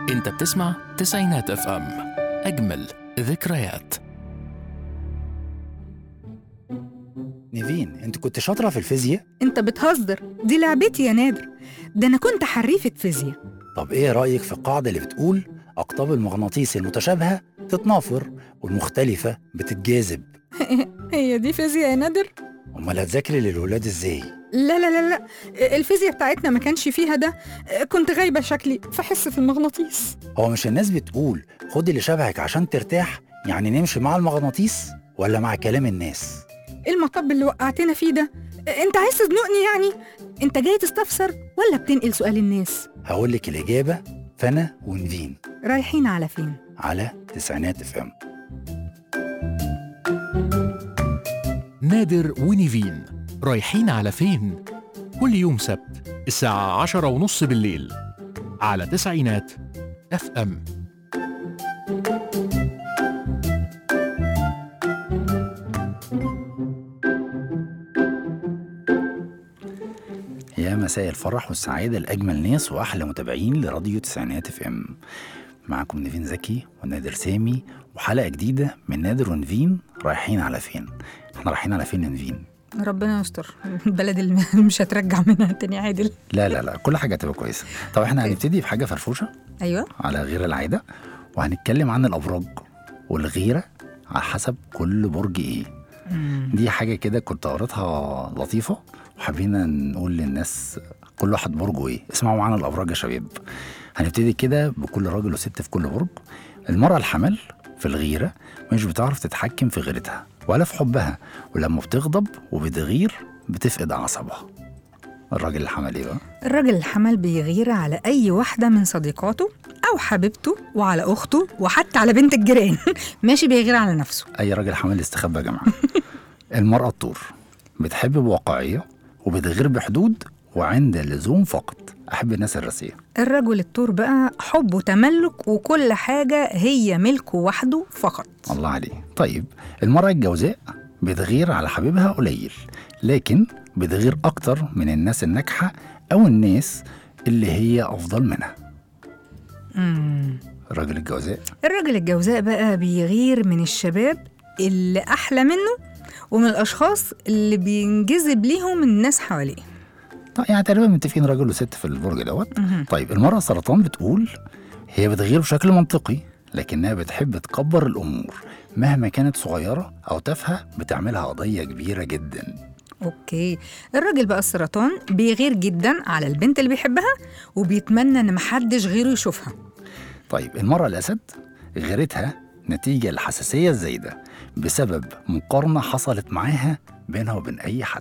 انت بتسمع تسعينات اف ام اجمل ذكريات نيفين انت كنت شاطره في الفيزياء انت بتهزر دي لعبتي يا نادر ده انا كنت حريفة فيزياء طب ايه رايك في القاعده اللي بتقول اقطاب المغناطيس المتشابهه تتنافر والمختلفه بتتجاذب هي دي فيزياء يا نادر امال هتذاكري للولاد ازاي لا لا لا لا الفيزياء بتاعتنا ما كانش فيها ده كنت غايبة شكلي في حصة المغناطيس هو مش الناس بتقول خدي اللي شبهك عشان ترتاح يعني نمشي مع المغناطيس ولا مع كلام الناس ايه المطب اللي وقعتنا فيه ده انت عايز تزنقني يعني انت جاي تستفسر ولا بتنقل سؤال الناس هقول لك الاجابه فانا ونيفين رايحين على فين على تسعينات اف ام نادر ونيفين رايحين على فين؟ كل يوم سبت الساعة عشرة ونص بالليل على تسعينات اف ام يا مساء الفرح والسعادة لأجمل ناس وأحلى متابعين لراديو تسعينات اف ام معكم نيفين زكي ونادر سامي وحلقة جديدة من نادر ونيفين رايحين على فين احنا رايحين على فين يا نيفين ربنا يستر البلد اللي مش هترجع منها تاني عادل لا لا لا كل حاجة هتبقى كويسة طب احنا هنبتدي بحاجة فرفوشة ايوه على غير العادة وهنتكلم عن الأبراج والغيرة على حسب كل برج ايه دي حاجة كده كنت قريتها لطيفة وحبينا نقول للناس كل واحد برجه ايه اسمعوا معانا الأبراج يا شباب هنبتدي كده بكل راجل وست في كل برج المرأة الحمل في الغيرة مش بتعرف تتحكم في غيرتها ولا في حبها ولما بتغضب وبتغير بتفقد أعصابها الراجل الحمل ايه بقى؟ الراجل الحمل بيغير على أي واحدة من صديقاته أو حبيبته وعلى أخته وحتى على بنت الجيران ماشي بيغير على نفسه أي راجل حمل استخبى يا جماعة المرأة الطور بتحب بواقعية وبتغير بحدود وعند اللزوم فقط أحب الناس الراسية الرجل التور بقى حب وتملك وكل حاجة هي ملكه وحده فقط الله عليه طيب المرأة الجوزاء بتغير على حبيبها قليل لكن بتغير أكتر من الناس الناجحة أو الناس اللي هي أفضل منها مم. الراجل الجوزاء الراجل الجوزاء بقى بيغير من الشباب اللي أحلى منه ومن الأشخاص اللي بينجذب ليهم الناس حواليه طيب يعني تقريبا متفقين راجل وست في البرج دوت مهم. طيب المرأة السرطان بتقول هي بتغير بشكل منطقي لكنها بتحب تكبر الأمور مهما كانت صغيرة أو تافهة بتعملها قضية كبيرة جدا اوكي الراجل بقى السرطان بيغير جدا على البنت اللي بيحبها وبيتمنى ان محدش غيره يشوفها طيب المرأة الأسد غيرتها نتيجة الحساسية الزايدة بسبب مقارنة حصلت معاها بينها وبين أي حد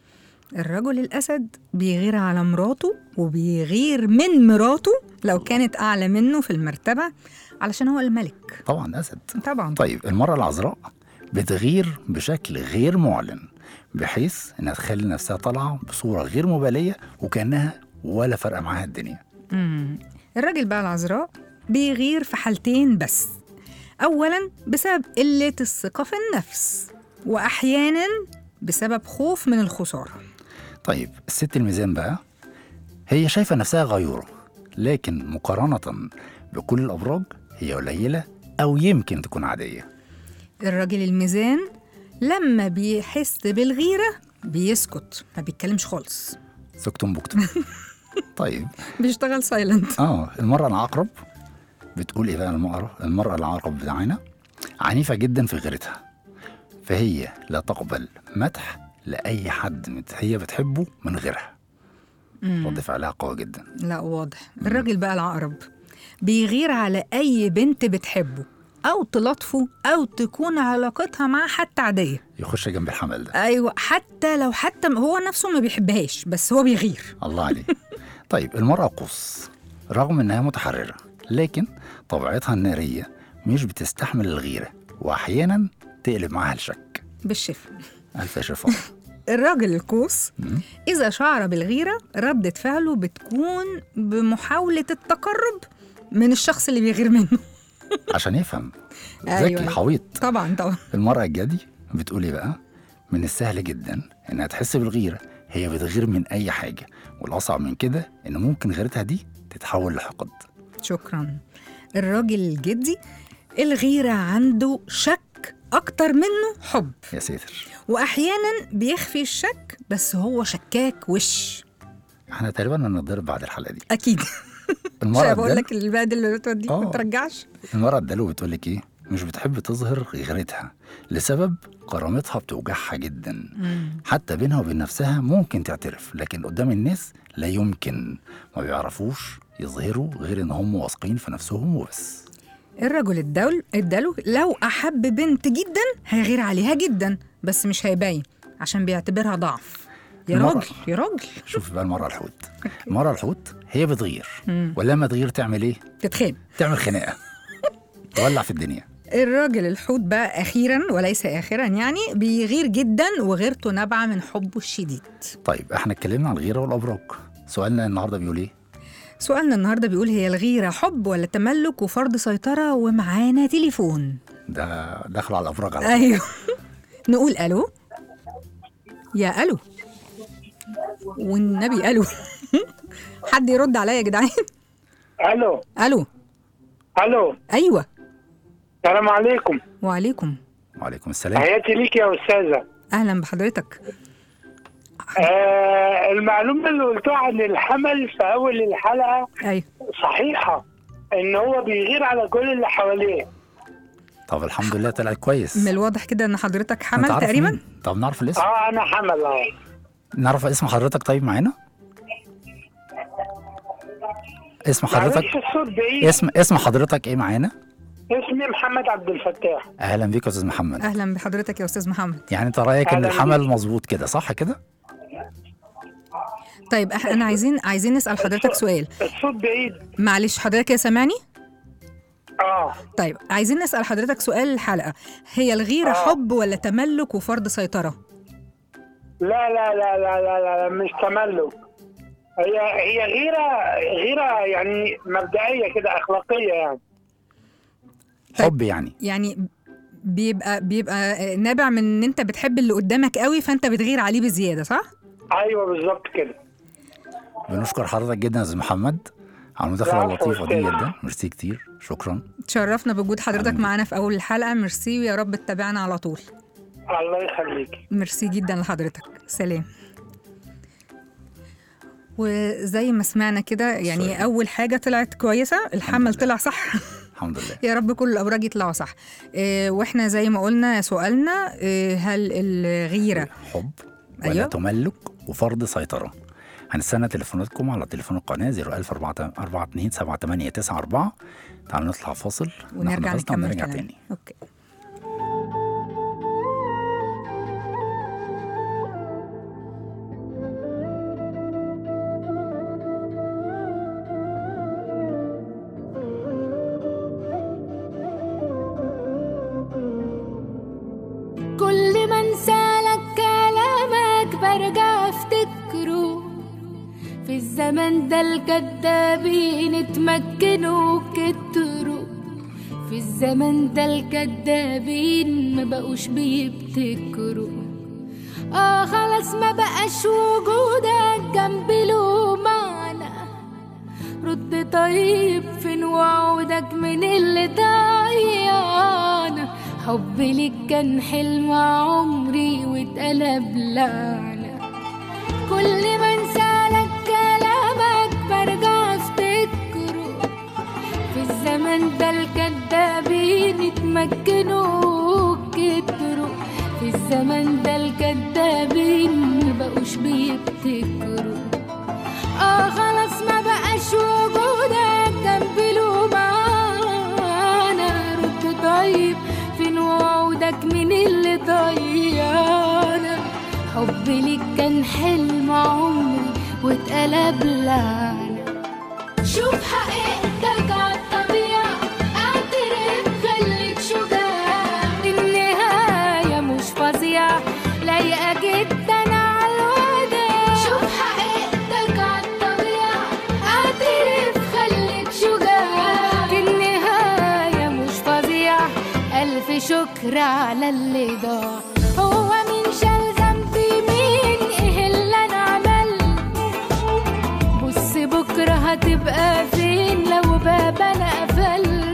الرجل الاسد بيغير على مراته وبيغير من مراته لو كانت اعلى منه في المرتبه علشان هو الملك طبعا أسد طبعا طيب المرأة العذراء بتغير بشكل غير معلن بحيث إنها تخلي نفسها طالعة بصورة غير مبالية وكأنها ولا فرق معاها الدنيا مم. الراجل بقى العذراء بيغير في حالتين بس اولا بسبب قله الثقه في النفس واحيانا بسبب خوف من الخساره طيب الست الميزان بقى هي شايفة نفسها غيورة لكن مقارنة بكل الأبراج هي قليلة أو يمكن تكون عادية الراجل الميزان لما بيحس بالغيره بيسكت ما بيتكلمش خالص سكتم بكتم طيب بيشتغل سايلنت اه المرأة العقرب بتقول ايه بقى المرأة المرأة العقرب بتاعنا عنيفة جدا في غيرتها فهي لا تقبل مدح لأي حد مت- هي بتحبه من غيرها رد فعلها قوي جدا لا واضح الراجل بقى العقرب بيغير على أي بنت بتحبه أو تلاطفه أو تكون علاقتها معاه حتى عادية يخش جنب الحمل ده أيوة حتى لو حتى هو نفسه ما بيحبهاش بس هو بيغير الله عليه طيب المرأة قوس رغم انها متحررة لكن طبيعتها النارية مش بتستحمل الغيرة واحيانا تقلب معاها الشك بالشفا الف شفاء الراجل القوس إذا شعر بالغيرة ردة فعله بتكون بمحاولة التقرب من الشخص اللي بيغير منه عشان يفهم أيوة. ذكي حويط طبعا طبعا المرأة الجدي بتقول ايه بقى؟ من السهل جدا انها تحس بالغيرة هي بتغير من اي حاجة والاصعب من كده ان ممكن غيرتها دي تتحول لحقد شكرا الراجل الجدي الغيرة عنده شك أكتر منه حب يا ساتر وأحيانا بيخفي الشك بس هو شكاك وش احنا تقريبا هنتضرب بعد الحلقه دي أكيد مش المرأة بقول الدلو لك البلد اللي بتوديك آه. ما ترجعش المرأة الدلو بتقول لك ايه مش بتحب تظهر غيرتها لسبب كرامتها بتوجعها جدا حتى بينها وبين نفسها ممكن تعترف لكن قدام الناس لا يمكن ما بيعرفوش يظهروا غير ان هم واثقين في نفسهم وبس الرجل الدول الدلو لو أحب بنت جدا هيغير عليها جدا بس مش هيبين عشان بيعتبرها ضعف يا المرأة. راجل يا راجل شوف بقى المرأة الحوت المرأة الحوت هي بتغير ولما تغير تعمل ايه تتخيل تعمل خناقة تولع في الدنيا الراجل الحوت بقى أخيرا وليس آخرا يعني بيغير جدا وغيرته نابعة من حبه الشديد طيب احنا اتكلمنا عن الغيرة والابراج سؤالنا النهارده بيقول ايه سؤالنا النهارده بيقول هي الغيرة حب ولا تملك وفرض سيطرة ومعانا تليفون ده دخلوا على الابراج على طول. أيوه نقول ألو يا ألو والنبي ألو حد يرد عليا يا جدعان الو ألو الو أيوه السلام عليكم وعليكم وعليكم السلام تحياتي ليك يا استاذه أهلا بحضرتك آه المعلومه اللي قلتوها عن الحمل في اول الحلقه أيوه صحيحه ان هو بيغير على كل اللي حواليه طب الحمد لله طلعت كويس من الواضح كده إن حضرتك حمل نتعرف تقريبا مين؟ طب نعرف الاسم اه انا حمل اه نعرف اسم حضرتك طيب معانا اسم حضرتك معلش الصوت بعيد اسم اسم حضرتك ايه معانا اسمي محمد عبد الفتاح اهلا بيك يا استاذ محمد أهلا بحضرتك يا أستاذ محمد يعني انت رايك ان أهلاً الحمل مظبوط كده صح كده طيب إح- انا عايزين عايزين نسال حضرتك سؤال الصوت بعيد معلش حضرتك يا سامعني اه طيب عايزين نسال حضرتك سؤال الحلقه هي الغيره آه. حب ولا تملك وفرض سيطره لا لا لا لا لا لا, لا مش تملك هي هي غيره غيره يعني مبدئيه كده اخلاقيه يعني طيب. حب يعني يعني بيبقى بيبقى نابع من ان انت بتحب اللي قدامك قوي فانت بتغير عليه بزياده صح ايوه بالظبط كده بنشكر حضرتك جدا يا استاذ محمد على المداخله العفو اللطيفه دي أستاذ. جدا ميرسي كتير شكرا تشرفنا بوجود حضرتك أهلاً. معانا في اول الحلقه ميرسي ويا رب تتابعنا على طول الله يخليك ميرسي جدا لحضرتك سلام وزي ما سمعنا كده يعني سوري. اول حاجه طلعت كويسه الحمل طلع صح الحمد لله يا رب كل الابراج يطلعوا صح إيه واحنا زي ما قلنا سؤالنا إيه هل الغيره حب ولا أيوة. تملك وفرض سيطرة هنستنى تليفوناتكم على تليفون القناة 01042 تعالوا نطلع فاصل ناخد ونرجع نفسنا نكمل ونرجع كلام تاني اوكي كل ما انسالك كلامك برجع افتكره في الزمن ده الكدابين اتمكنوا كتروا في الزمن ده الكدابين ما بقوش بيبتكروا اه خلاص ما بقاش وجودك جنبي له معنى رد طيب فين وعودك من اللي ضيعنا حبي ليك كان حلم عمري واتقلب لعنة كل ما انسالك كلامك برجع افتكره في الزمن ده الكدابين اتمكنوا كتروا في الزمن ده الكدابين مبقوش بيبتكروا اه خلاص ما بقاش وجودك جنبي له معانا رد طيب فين وعودك من اللي ضيعنا حبي ليك كان حلم عمري واتقلب لعنة شوف حقيقتك عالطبيعة اعترف خليك شجاع النهاية مش فظيعة لايقة جدا عالوداع شوف حقيقتك عالطبيعة اعترف خليك شجاع النهاية مش فظيعة ألف شكر على اللي ضاع هو مين شال ذنبي مين ايه اللي انا عملته بص بكرة هتبقى فين لو باب انا قفلت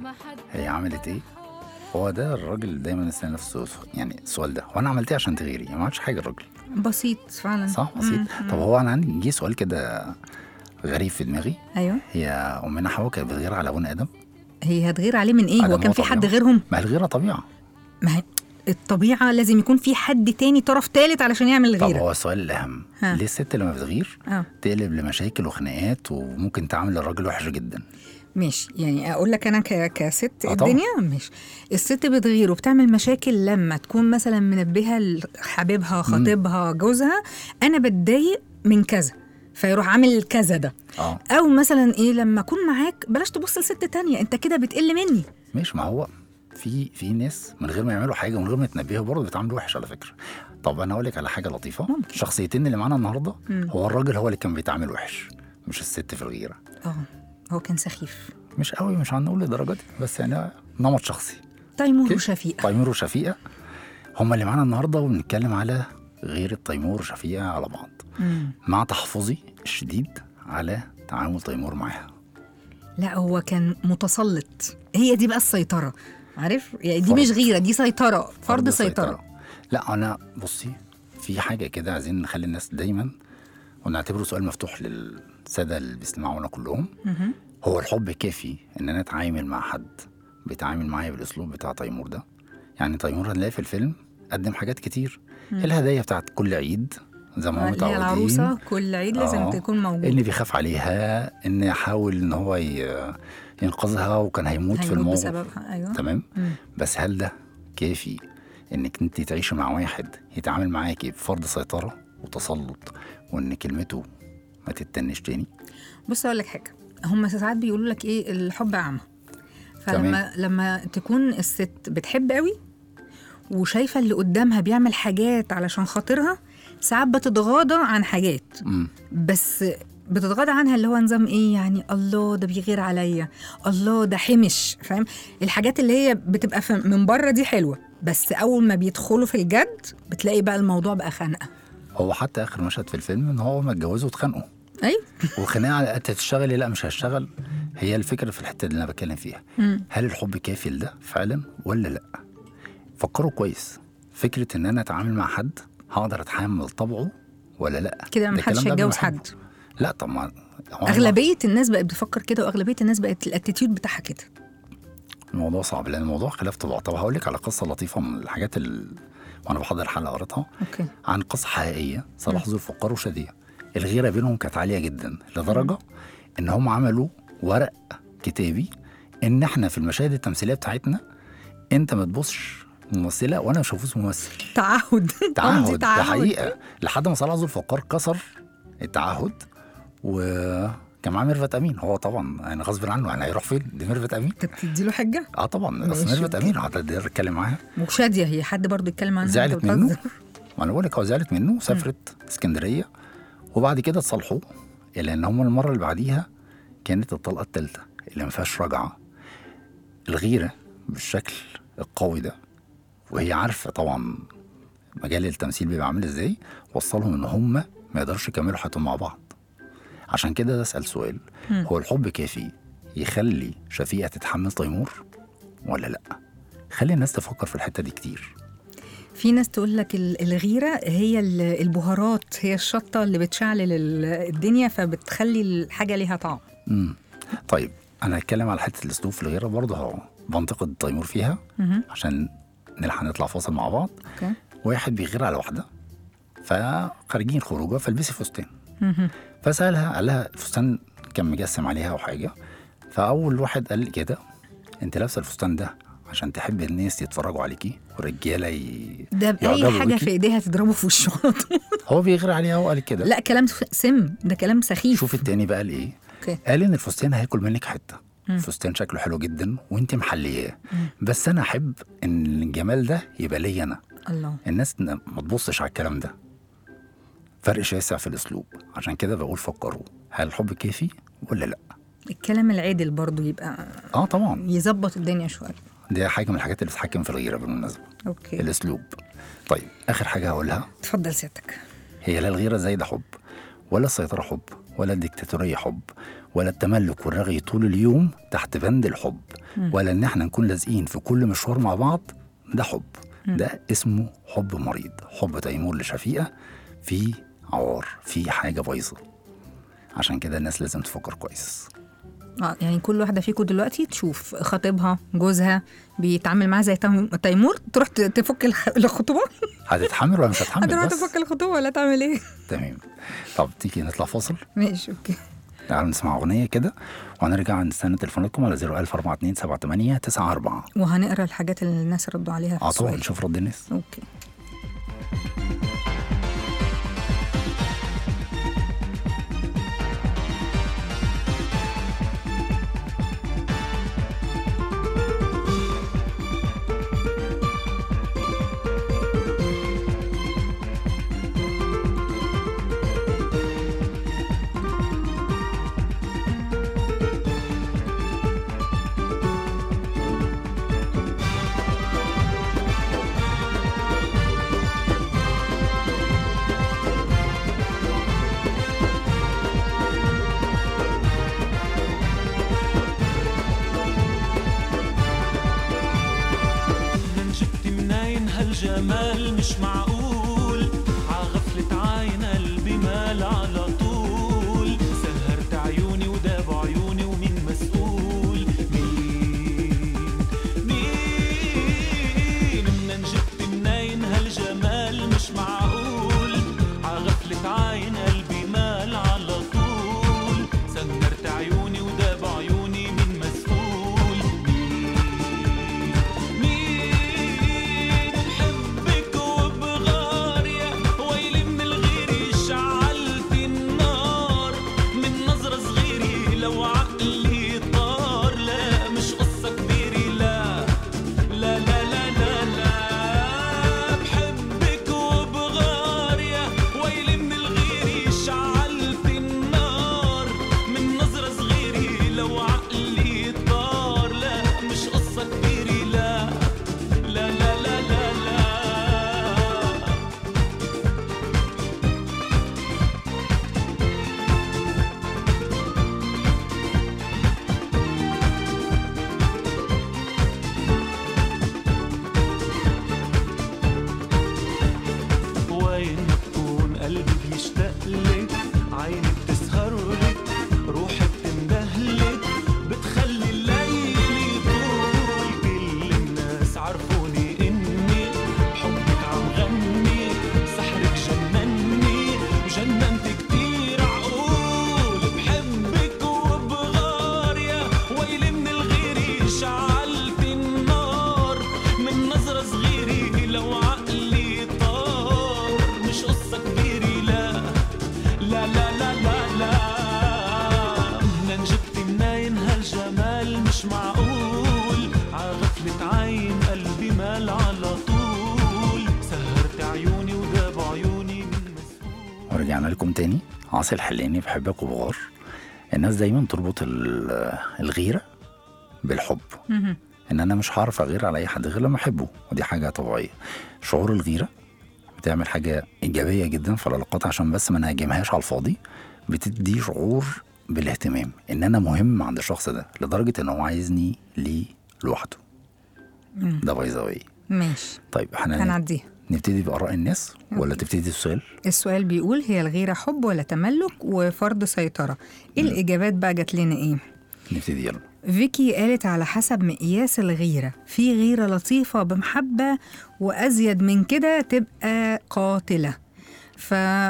هي عملت ايه هو ده الراجل دايما يسال نفسه يعني السؤال ده وانا عملت ايه عشان تغيري يعني ما عملتش حاجه الراجل بسيط فعلا صح بسيط مم. طب هو انا عندي جه سؤال كده غريب في دماغي ايوه هي امنا حواء كانت بتغير على ابونا ادم هي هتغير عليه من ايه آدم هو كان هو في حد طبيعة. غيرهم ما هي الغيره طبيعه ما هي الطبيعه لازم يكون في حد تاني طرف تالت علشان يعمل طب الغيره هو السؤال الاهم ها. ليه الست لما بتغير اه تقلب لمشاكل وخناقات وممكن تعامل الراجل وحش جدا ماشي يعني اقول لك انا ك... كست آه طبعا. الدنيا ماشي الست بتغير وبتعمل مشاكل لما تكون مثلا منبهه حبيبها خطيبها جوزها انا بتضايق من كذا فيروح عامل كذا ده اه او مثلا ايه لما اكون معاك بلاش تبص لست تانية انت كده بتقل مني ماشي ما هو في في ناس من غير ما يعملوا حاجه ومن غير ما يتنبهوا برضه بيتعاملوا وحش على فكره طب انا اقول لك على حاجه لطيفه ممكن. الشخصيتين اللي معانا النهارده مم. هو الراجل هو اللي كان بيتعامل وحش مش الست في الغيره اه هو كان سخيف مش قوي مش هنقول لدرجه دي بس يعني نمط شخصي تيمور أوكي. وشفيقة تيمور وشفيقه هما اللي معانا النهارده وبنتكلم على غير تيمور وشفيقه على بعض مم. مع تحفظي الشديد على تعامل تيمور معاها لا هو كان متسلط هي دي بقى السيطرة عارف يعني دي فرض. مش غيرة دي سيطرة فرض سيطرة لا انا بصي في حاجه كده عايزين نخلي الناس دايما ونعتبره سؤال مفتوح للساده اللي بيسمعونا كلهم مهم. هو الحب كافي ان انا اتعامل مع حد بيتعامل معايا بالاسلوب بتاع تيمور ده يعني تيمور هنلاقي في الفيلم قدم حاجات كتير الهدايا بتاعت كل عيد زي ما آه، هم اللي هي متعودين العروسة كل عيد لازم آه. تكون موجودة ان بيخاف عليها ان يحاول ان هو ي- ينقذها وكان هيموت, في هيموت الموقف بسببها ايوه تمام مم. بس هل ده كافي انك انت تعيشي مع واحد يتعامل معاكي بفرض سيطره وتسلط وان كلمته ما تتنش تاني بص اقول لك حاجه هم ساعات بيقولوا لك ايه الحب اعمى فلما لما تكون الست بتحب قوي وشايفه اللي قدامها بيعمل حاجات علشان خاطرها ساعات بتتغاضى عن حاجات امم بس بتتغاضى عنها اللي هو نظام ايه يعني الله ده بيغير عليا الله ده حمش فاهم الحاجات اللي هي بتبقى في- من بره دي حلوه بس اول ما بيدخلوا في الجد بتلاقي بقى الموضوع بقى خنقه هو حتى اخر مشهد في الفيلم ان هو ما اتجوزوا واتخانقوا ايوه وخناقه على انت تشتغلي لا مش هشتغل هي الفكره في الحته اللي انا بتكلم فيها مم. هل الحب كافي لده فعلا ولا لا فكروا كويس فكره ان انا اتعامل مع حد هقدر اتحمل طبعه ولا لا كده ده محدش الكلام ده قبل ما هيتجوز أحبه. حد لا طب ما هو اغلبيه الناس بقت بتفكر كده واغلبيه الناس بقت الاتيتيود بتاعها كده الموضوع صعب لان الموضوع خلاف طباع طب هقول لك على قصه لطيفه من الحاجات اللي وانا بحضر حلقه قريتها اوكي عن قصه حقيقيه صلاح ذو الفقار وشاديه الغيره بينهم كانت عاليه جدا لدرجه ان هم عملوا ورق كتابي ان احنا في المشاهد التمثيليه بتاعتنا انت ما تبصش ممثله وانا مش هبص ممثل تعهد تعهد قصدي ده حقيقه لحد ما صلاح ذو الفقار كسر التعهد وكان معاه ميرفت امين هو طبعا يعني غصب عنه يعني هيروح فين دي ميرفت امين انت بتدي له حجه اه طبعا اصل ماشي، ميرفت أوكي. امين هتقدر اتكلم معاها وشاديه هي حد برضو يتكلم عنها زعلت أنت منه بتهزر. ما انا بقول لك هو زعلت منه وسافرت اسكندريه وبعد كده اتصالحوا الا ان هم المره اللي بعديها كانت الطلقه الثالثه اللي ما فيهاش رجعه الغيره بالشكل القوي ده وهي عارفه طبعا مجال التمثيل بيبقى عامل ازاي وصلهم ان هم ما يقدرش يكملوا حياتهم مع بعض عشان كده اسال سؤال هو الحب كافي يخلي شفيقه تتحمل تيمور ولا لا خلي الناس تفكر في الحته دي كتير في ناس تقول لك ال- الغيره هي ال- البهارات هي الشطه اللي بتشعلل ال- الدنيا فبتخلي الحاجه ليها طعم امم طيب انا هتكلم على حته الاسلوب في الغيره برضه هو بنتقد تيمور فيها مهم. عشان نلحق نطلع فاصل مع بعض اوكي واحد بيغير على واحده فخارجين خروجه فالبسي فستان مهم. فسالها قال لها الفستان كان مجسم عليها او حاجه فاول واحد قال لي كده انت لابسه الفستان ده عشان تحب الناس يتفرجوا عليكي والرجاله ي... ده باي يعجبوا حاجه بيكي. في ايديها تضربه في وشه على طول. هو بيغير عليها وقال كده لا كلام سم ده كلام سخيف شوف التاني بقى قال ايه اوكي قال ان الفستان هياكل منك حته الفستان شكله حلو جدا وانت محلياه بس انا احب ان الجمال ده يبقى ليا انا الله الناس ن- ما تبصش على الكلام ده فرق شاسع في الاسلوب عشان كده بقول فكروا هل الحب كافي ولا لا الكلام العادل برضو يبقى اه طبعا يظبط الدنيا شويه دي حاجه من الحاجات اللي بتتحكم في الغيره بالمناسبه اوكي الاسلوب طيب اخر حاجه هقولها اتفضل سيادتك هي لا الغيره زايده حب ولا السيطره حب ولا الديكتاتورية حب ولا التملك والرغي طول اليوم تحت بند الحب ولا ان احنا نكون لازقين في كل مشوار مع بعض ده حب ده اسمه حب مريض حب تيمور لشفيقة في عوار في حاجة بايظة عشان كده الناس لازم تفكر كويس اه يعني كل واحده فيكم دلوقتي تشوف خطيبها جوزها بيتعامل معاها زي تيم- تيمور تروح ت- تفك الخ- الخطوبه هتتحمل ولا مش هتتحمل هتروح بس تفك الخطوبه ولا تعمل ايه تمام طب تيجي نطلع فاصل ماشي اوكي تعالوا نسمع أغنية كده وهنرجع نستنى تليفوناتكم على 01427 وهنقرا الحاجات اللي الناس ردوا عليها في اه طبعا السؤال نشوف رد الناس اوكي من جبت منين هالجمال مش معقول عغفلة عين قلبي مال على طول سهرت عيوني وداب عيوني ومين مسؤول مين مين من جبت منين هالجمال مش معقول عغفلة عين قلبي مال على طول سهرت عيوني وداب عيوني مين مسؤول مين بحبك وبغار يا ويلي من الغير شعلت النار من نظرة صغيرة لو عقلي طار لا مش قصة كبيرة لا لا لا لا لا لا بحبك وبغار يا ويلي من الغير شعلت النار من نظرة صغيرة لو عقلي طار لا مش قصة كبيرة لا لا لا لا لا لا وين ما تكون قلبي بيشتاق لك عيني بتسهر لك روحي بتندهلك بتخلي الليل يطول كل الناس عرفوني اني حبك عم غني سحرك جنني وجننت كتير عقول بحبك وبغار يا ويلي من الغير شعلت النار من نظرة صغيرة لو عقلي طار مش قصة كبيرة لا لا لا لا لا لا منين جبت منين هالجمال مش معقول عغفلة عين قلبي مال على طول سهرت عيوني وداب عيوني من مسؤول ورجعنا لكم تاني عاصي الحلاني بحبك وبغار الناس دايما تربط ال- الغيرة بالحب ان انا مش هعرف اغير على اي حد غير لما احبه ودي حاجة طبيعية شعور الغيرة بتعمل حاجة ايجابية جدا في العلاقات عشان بس ما نهاجمهاش على الفاضي بتدي شعور بالاهتمام ان انا مهم عند الشخص ده لدرجة ان هو عايزني ليه لوحده ده باي ذا واي ماشي طيب احنا هنعديها نبتدي بآراء الناس ولا تبتدي السؤال؟ السؤال بيقول هي الغيرة حب ولا تملك وفرض سيطرة ايه الإجابات بقى جات لنا ايه نبتدي يلا فيكي قالت على حسب مقياس الغيرة في غيرة لطيفة بمحبة وأزيد من كده تبقى قاتلة ف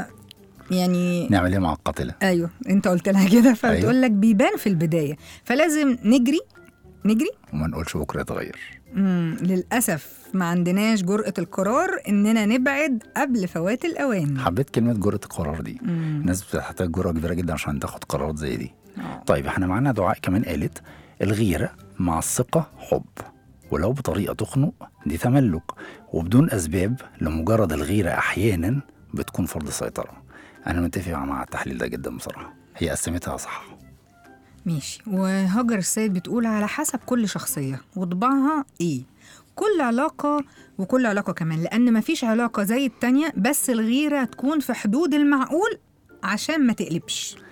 يعني نعمل ايه مع القاتلة؟ ايوه انت قلت لها كده فبتقول أيوة. لك بيبان في البدايه فلازم نجري نجري وما نقولش بكرة يتغير مم. للاسف ما عندناش جرأة القرار اننا نبعد قبل فوات الاوان حبيت كلمة جرأة القرار دي مم. الناس بتحتاج جرأة كبيرة جدا عشان تاخد قرارات زي دي آه. طيب احنا معانا دعاء كمان قالت الغيرة مع الثقة حب ولو بطريقة تخنق دي تملك وبدون أسباب لمجرد الغيرة أحيانا بتكون فرض سيطرة أنا متفق مع التحليل ده جدا بصراحة هي قسمتها صح ماشي وهاجر السيد بتقول على حسب كل شخصية وطباعها ايه كل علاقة وكل علاقة كمان لأن مفيش علاقة زي التانية بس الغيرة تكون في حدود المعقول عشان ما تقلبش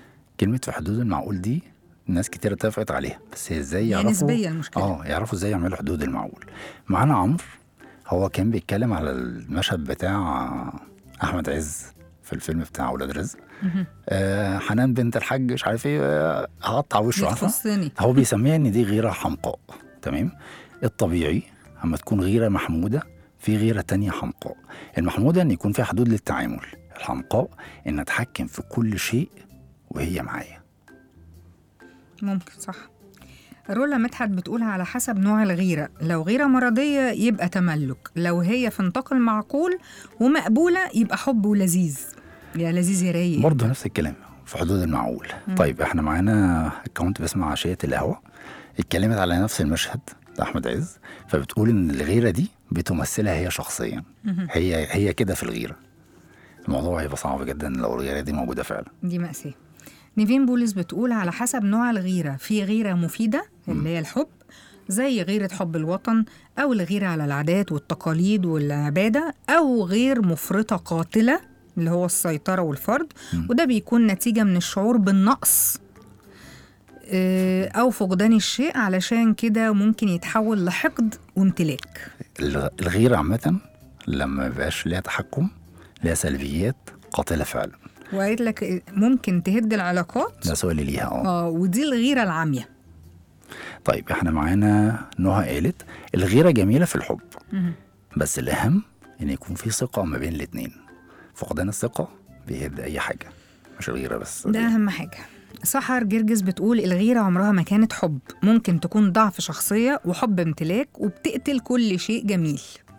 كلمه في حدود المعقول دي ناس كتير اتفقت عليها بس هي ازاي هي يعرفوا نسبية المشكلة. اه يعرفوا ازاي يعملوا حدود المعقول معانا عمرو هو كان بيتكلم على المشهد بتاع احمد عز في الفيلم بتاع اولاد رزق آه حنان بنت الحاج مش عارف ايه آه، هقطع وشه دي عارفه تخصني هو بيسميها ان دي غيره حمقاء تمام الطبيعي اما تكون غيره محموده في غيره تانية حمقاء المحموده ان يكون فيها حدود للتعامل الحمقاء ان اتحكم في كل شيء وهي معايا ممكن صح رولا مدحت بتقول على حسب نوع الغيرة لو غيرة مرضية يبقى تملك لو هي في نطاق المعقول ومقبولة يبقى حب ولذيذ يا لذيذ يا رايق برضه نفس الكلام في حدود المعقول طيب احنا معانا اكونت باسم عشيه القهوه اتكلمت على نفس المشهد بتاع احمد عز فبتقول ان الغيره دي بتمثلها هي شخصيا هي هي كده في الغيره الموضوع هيبقى صعب جدا لو الغيره دي موجوده فعلا دي مأساة نيفين بوليس بتقول على حسب نوع الغيرة في غيرة مفيدة اللي هي الحب زي غيرة حب الوطن أو الغيرة على العادات والتقاليد والعبادة أو غير مفرطة قاتلة اللي هو السيطرة والفرض وده بيكون نتيجة من الشعور بالنقص آه، أو فقدان الشيء علشان كده ممكن يتحول لحقد وامتلاك الغ- الغيره عامه لما ميبقاش ليها تحكم ليها سلبيات قاتله فعلا وقالت لك ممكن تهد العلاقات ده سؤال ليها اه اه ودي الغيرة العامية طيب احنا معانا نهى قالت الغيره جميله في الحب بس الاهم ان يكون في ثقه ما بين الاتنين فقدان الثقه بيهد اي حاجه مش الغيره بس ده أهم حاجة سحر جرجس بتقول الغيرة عمرها ما كانت حب ممكن تكون ضعف شخصية وحب امتلاك وبتقتل كل شيء جميل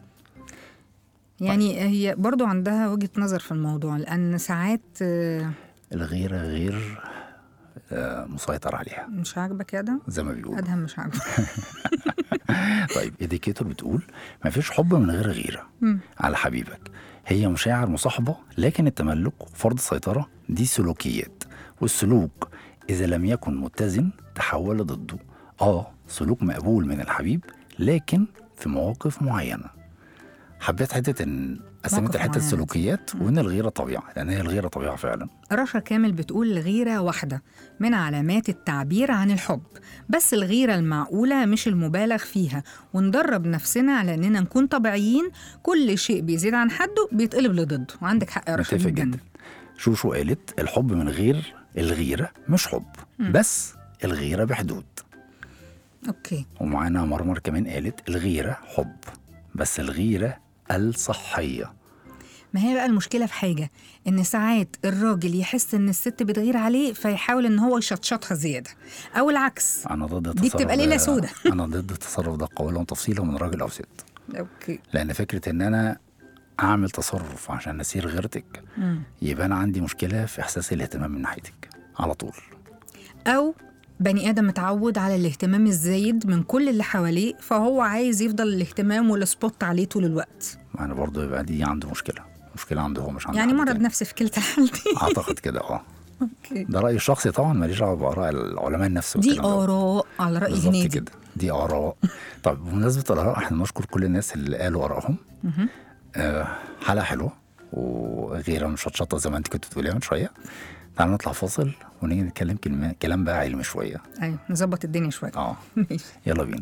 يعني هي برضو عندها وجهة نظر في الموضوع لأن ساعات آه، الغيره غير آه، مسيطر عليها مش عاجبك يا ده زي ما بيقولوا أدهم مش عاجبك طيب اديكيتور بتقول مفيش حب من غير غيره على حبيبك هي مشاعر مصاحبه لكن التملك وفرض السيطره دي سلوكيات والسلوك اذا لم يكن متزن تحول ضده اه سلوك مقبول من الحبيب لكن في مواقف معينه حبيت حته ان قسمت مواقف الحته معينة. السلوكيات وان الغيره طبيعه لان هي الغيره طبيعه فعلا رشا كامل بتقول الغيرة واحدة من علامات التعبير عن الحب بس الغيرة المعقولة مش المبالغ فيها وندرب نفسنا على إننا نكون طبيعيين كل شيء بيزيد عن حده بيتقلب لضده وعندك حق يا رشا متفق جدا جدا شوشو قالت الحب من غير الغيره مش حب بس الغيره بحدود أوكي ومعانا مرمر كمان قالت الغيرة حب بس الغيرة الصحية ما هي بقى المشكلة في حاجة إن ساعات الراجل يحس إن الست بتغير عليه فيحاول إن هو يشطشطها زيادة أو العكس أنا ضد دي التصرف بتبقى ده- ليلة سودة. أنا ضد التصرف ده قولا وتفصيلا من راجل أو ست أوكي لأن فكرة إن أنا أعمل تصرف عشان أسير غيرتك يبقى أنا عندي مشكلة في إحساس الاهتمام من ناحيتك على طول أو بني آدم متعود على الاهتمام الزايد من كل اللي حواليه فهو عايز يفضل الاهتمام والسبوت عليه طول الوقت أنا برضه يبقى دي عنده مشكلة مشكلة عنده هو مش عنده يعني حد مرض تاني. نفسي في كلتا الحالتين أعتقد كده أه أوكي. ده رأيي الشخصي طبعا ماليش دعوة بآراء العلماء النفس دي والكلام ده. آراء على رأي بالظبط هنيدي كده دي اراء طب بمناسبه الاراء احنا نشكر كل الناس اللي قالوا ارائهم آه حلقه حلوه وغيره مش هتشطه زي ما انت كنت بتقوليها من شويه تعالوا نطلع فاصل ونيجي نتكلم كلمة كلام بقى علمي شويه أيوة نظبط الدنيا شوية اه ماشي يلا بينا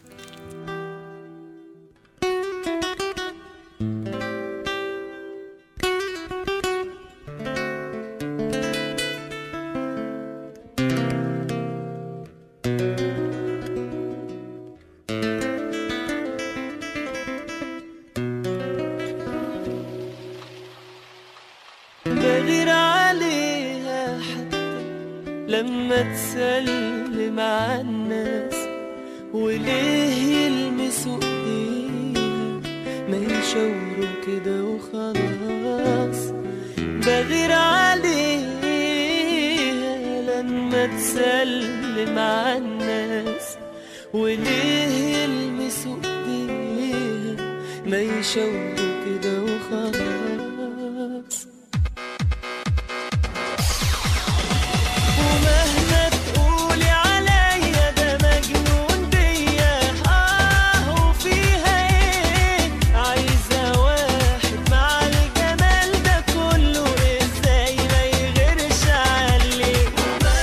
بغير عليها حتى لما تسلم على الناس وليه يلمسوا ايديها ما يشاوروا كده وخلاص بغير عليها لما تسلم على الناس وليه يلمسوا ايديها ما يشاوروا كده وخلاص ومهما تقولي عليا ده مجنون بيا اه وفيها ايه عايزة واحد مع الجمال ده كله ازاي ما يغيرش عليه ومهما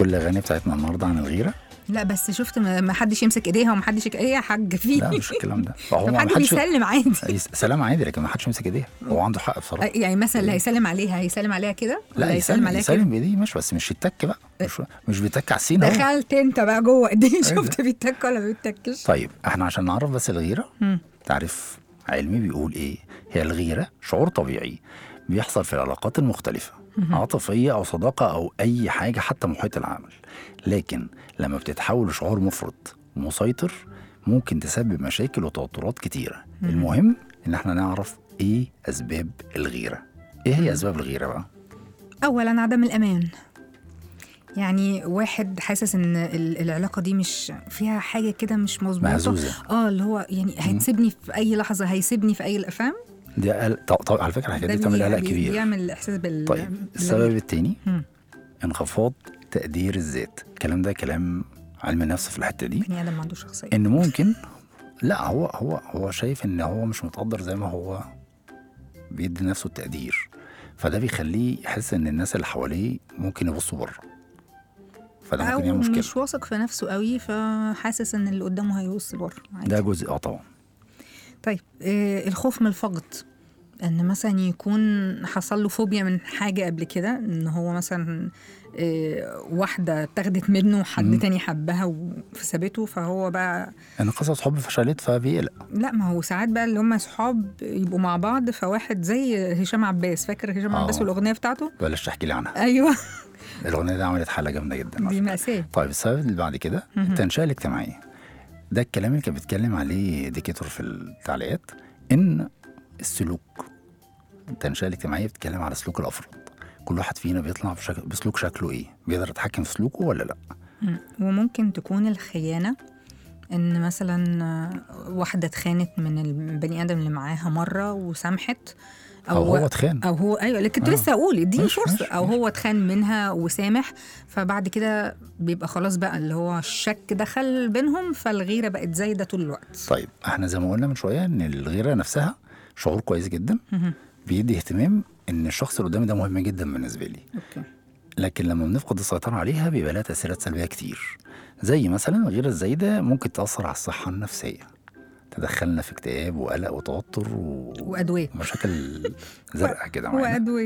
كل الاغاني بتاعتنا النهارده عن الغيره لا بس شفت ما ما حدش يمسك ايديها وما حدش يك... ايه يا حاج في لا مش الكلام ده هو طب ما حد حدش بيسلم عادي سلام عادي لكن ما حدش يمسك ايديها هو عنده حق بصراحه يعني مثلا اللي هيسلم عليها هيسلم عليها كده لا ولا يسلم عليها يسلم بايديه مش بس مش يتك بقى مش, مش بيتك على السين اهو دخلت انت بقى جوه ايديه ده؟ شفت بيتك ولا بيتكش طيب احنا عشان نعرف بس الغيره مم. تعريف علمي بيقول ايه هي الغيره شعور طبيعي بيحصل في العلاقات المختلفة عاطفية أو صداقة أو أي حاجة حتى محيط العمل لكن لما بتتحول لشعور مفرط ومسيطر ممكن تسبب مشاكل وتوترات كتيرة المهم إن احنا نعرف إيه أسباب الغيرة إيه هي أسباب الغيرة بقى؟ اولا عدم الامان يعني واحد حاسس ان ال- العلاقه دي مش فيها حاجه كده مش مظبوطه مهزوزة. اه اللي هو يعني هتسيبني في اي لحظه هيسيبني في اي فاهم دي قل... طب, طب على فكرة الحاجات ده دي بتعمل بي- قلق بي- كبير بيعمل احساس بال طيب بال- السبب التاني مم. انخفاض تقدير الذات الكلام ده كلام علم النفس في الحتة دي بني ادم ما عنده شخصيه ان ممكن لا هو هو هو شايف ان هو مش متقدر زي ما هو بيدي نفسه التقدير فده بيخليه يحس ان الناس اللي حواليه ممكن يبصوا بره فده ممكن او يعمل مشكله مش واثق في نفسه قوي فحاسس ان اللي قدامه هيبص بره عادي. ده جزء اه طبعا طيب آه الخوف من الفقد ان مثلا يكون حصل له فوبيا من حاجه قبل كده ان هو مثلا آه واحده اتاخدت منه وحد مم. تاني حبها وسابته فهو بقى ان قصص حب فشلت فبيقلق لا ما هو ساعات بقى اللي هم صحاب يبقوا مع بعض فواحد زي هشام عباس فاكر هشام آه. عباس والاغنيه بتاعته بلاش تحكي لي عنها ايوه الاغنيه دي عملت حاله جامده جدا على دي فكرة. مأساة طيب السبب اللي بعد كده التنشئه الاجتماعيه ده الكلام اللي كان بيتكلم عليه ديكيتور في التعليقات ان السلوك التنشئه الاجتماعيه بتتكلم على سلوك الافراد كل واحد فينا بيطلع بشكل بسلوك شكله ايه بيقدر يتحكم في سلوكه ولا لا مم. وممكن تكون الخيانة إن مثلا آه، واحدة اتخانت من البني آدم اللي معاها مرة وسامحت او هو اتخان أو هو أيوة اللي كنت آه. لسه أقول اديني ماشي، فرصة ماشي، أو ماشي. هو اتخان منها وسامح فبعد كده بيبقى خلاص بقى اللي هو الشك دخل بينهم فالغيرة بقت زايدة طول الوقت طيب احنا زي ما قلنا من شويه ان الغيره نفسها شعور كويس جدا مهم. بيدي اهتمام ان الشخص اللي قدامي ده مهم جدا بالنسبه لي أوكي لكن لما بنفقد السيطرة عليها بيبقى لها تأثيرات سلبية كتير زي مثلا الغيرة الزايدة ممكن تأثر على الصحة النفسية تدخلنا في اكتئاب وقلق وتوتر و... وأدوية ومشاكل زرقاء كده معانا وأدوية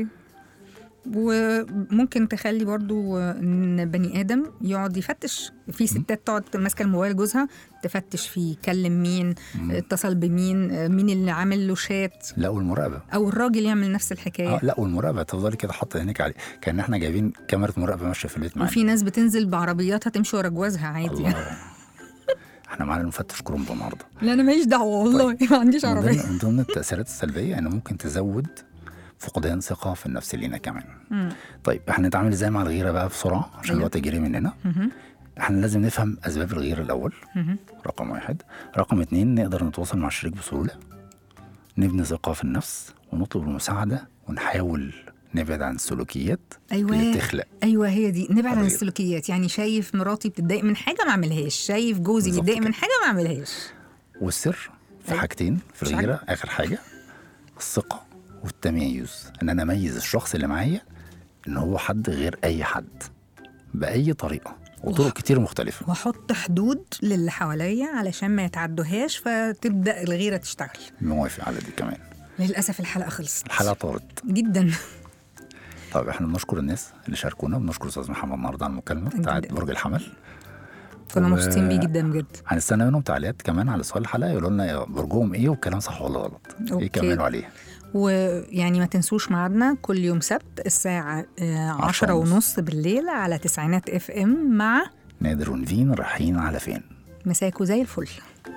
وممكن تخلي برضو ان بني ادم يقعد يفتش في ستات تقعد ماسكه الموبايل جوزها تفتش فيه يكلم مين اتصل بمين مين اللي عامل له شات لا والمراقبة او الراجل يعمل نفس الحكايه اه لا والمراقبة تفضلي كده حاطة عينيك عليه كأن احنا جايبين كاميرا مراقبة ماشية في البيت معانا وفي ناس بتنزل بعربياتها تمشي ورا جوازها عادي الله احنا معانا المفتش كرومبو النهارده لا انا ماليش دعوه والله ما عنديش من عربيه ضمن من ضمن التأثيرات السلبية إنه ممكن تزود فقدان ثقة في النفس لينا كمان. مم. طيب احنا نتعامل ازاي مع الغيرة بقى بسرعة عشان أيوة. الوقت يجري مننا. مهم. احنا لازم نفهم أسباب الغيرة الأول مهم. رقم واحد. رقم اتنين نقدر نتواصل مع الشريك بسهولة. نبني ثقة في النفس ونطلب المساعدة ونحاول نبعد عن السلوكيات اللي ايوه بتخلق ايوه هي دي نبعد عن الغيرة. السلوكيات يعني شايف مراتي بتتضايق من حاجه ما اعملهاش شايف جوزي بالظبط بيتضايق كده. من حاجه ما اعملهاش والسر في أيوة. حاجتين في مش الغيرة آخر حاجة الثقة والتميز إن أنا أميز الشخص اللي معايا إن هو حد غير أي حد بأي طريقة وطرق كتير مختلفة واحط حدود للي حواليا علشان ما يتعدوهاش فتبدا الغيره تشتغل موافق على دي كمان للاسف الحلقه خلصت الحلقة طارت جدا طيب احنا بنشكر الناس اللي شاركونا بنشكر أستاذ محمد النهاردة على المكالمة بتاعت جداً. برج الحمل كنا و- مبسوطين بيه جدا بجد هنستنى منهم تعليقات كمان على سؤال الحلقة يقولوا لنا يا برجهم إيه والكلام صح ولا غلط أوكي. يكملوا عليه ويعني ما تنسوش ميعادنا كل يوم سبت الساعة آه، عشرة عشرة ونص. ونص بالليل على تسعينات اف ام مع نادر ونفين رايحين على فين مساكو زي الفل